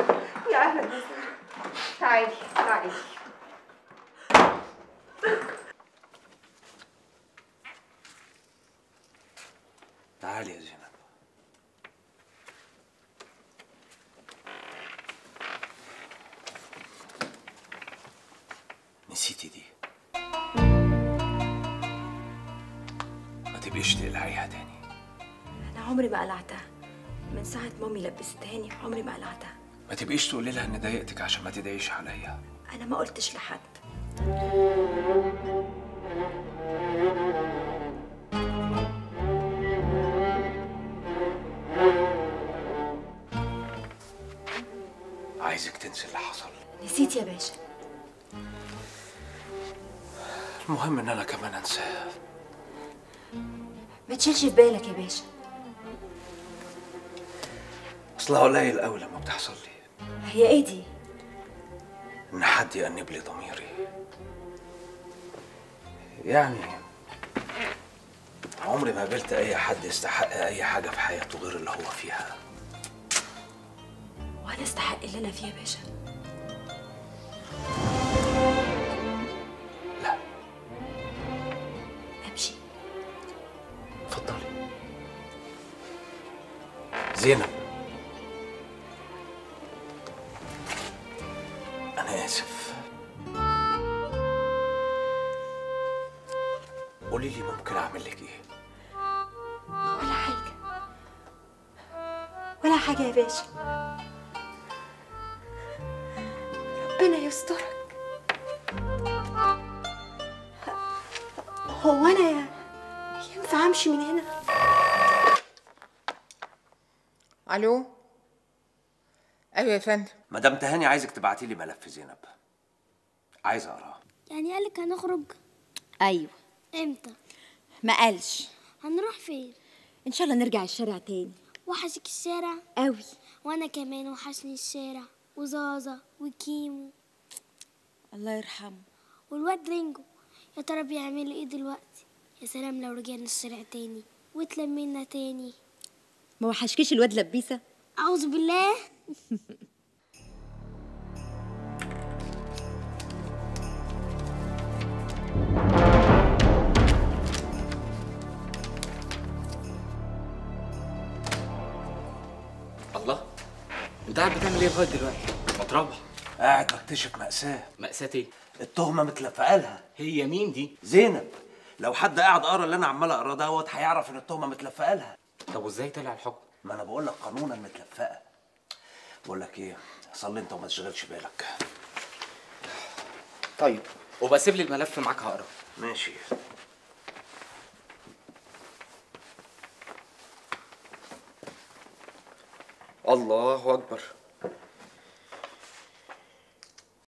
يا اهلا وسهلا تعالي تعالي تعالي يا زينب نسيتي دي ما تبقيش تقلعيها تاني انا عمري ما قلعتها من ساعه مامي لبستهاني عمري ما قلعتها ما تبقيش تقولي لها اني ضايقتك عشان ما تضايقش عليا انا ما قلتش لحد عايزك تنسي اللي حصل نسيت يا باشا المهم ان انا كمان انساه ما تشيلش في بالك يا باشا اصلها قليل قوي لما بتحصل لي هي ايه دي ان حد يأنب لي ضميري يعني عمري ما قابلت اي حد يستحق اي حاجه في حياته غير اللي هو فيها وانا استحق اللي انا فيه يا باشا لا امشي اتفضلي زينب انا اسف قولي لي ممكن اعمل لك ايه ولا حاجه ولا حاجه يا باشا ربنا يسترك هو انا يا ينفع امشي من هنا الو ايوه يا فندم مدام تهاني عايزك تبعتي لي ملف زينب عايز اقراه يعني قالك هنخرج ايوه امتى ما قالش هنروح فين ان شاء الله نرجع الشارع تاني وحشك الشارع قوي وانا كمان وحشني الشارع وزازا وكيمو الله يرحمه والواد رينجو يا ترى بيعملوا ايه دلوقتي يا سلام لو رجعنا الشارع تاني واتلمينا تاني ما وحشكيش الواد لبيسه اعوذ بالله الله انت قاعد بتعمل ايه لغايه دلوقتي ما تروح قاعد بكتشف مأساة مأساة ايه التهمة متلفقة لها هي مين دي زينب لو حد قاعد قرا اللي انا عمال اقراه دوت هيعرف ان التهمة متلفقة لها طب وازاي طلع الحكم ما انا بقول لك قانونا متلفقة بقول لك ايه صلي انت وما تشغلش بالك طيب وبقى سيب لي الملف معاك هقرا ماشي الله اكبر